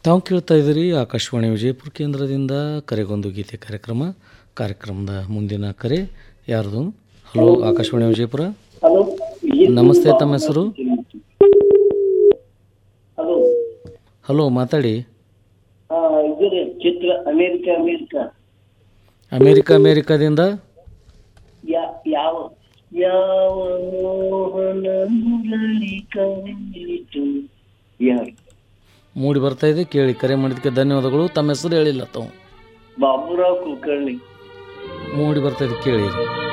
ತಾವು ಕೇಳ್ತಾ ಇದ್ದೀರಿ ಆಕಾಶವಾಣಿ ವಿಜಯಪುರ ಕೇಂದ್ರದಿಂದ ಕರೆಗೊಂದು ಗೀತೆ ಕಾರ್ಯಕ್ರಮ ಕಾರ್ಯಕ್ರಮದ ಮುಂದಿನ ಕರೆ ಯಾರ್ದು ಹಲೋ ಆಕಾಶವಾಣಿ ವಿಜಯಪುರ ಹಲೋ ನಮಸ್ತೆ ತಮ್ಮ ಹೆಸರು ಹಲೋ ಹಲೋ ಮಾತಾಡಿ ಹಾ ಇದು ರೀ ಚಿತ್ರ ಅಮೇರಿಕ ಅಮೇರಿಕ ಅಮೇರಿಕ ಅಮೇರಿಕಾದಿಂದ ಯಾ ಯಾವ ಯಾವ ಮೋಹನ ಮುರಳಿ ಕವಿತು ಯಾರು ಮೂಡಿ ಬರ್ತಾ ಇದೆ ಕೇಳಿ ಕರೆ ಮಾಡಿದ್ದಕ್ಕೆ ಧನ್ಯವಾದಗಳು ತಮ್ಮ ಹೆಸರು ಹೇಳಿಲ್ಲ ತಾವು ಬಾಬುರಾವ್ ಕುಲಕರ್ಣಿ ಮೂಡಿ ಬರ್ತಾ ಇದೆ ಕೇಳಿರಿ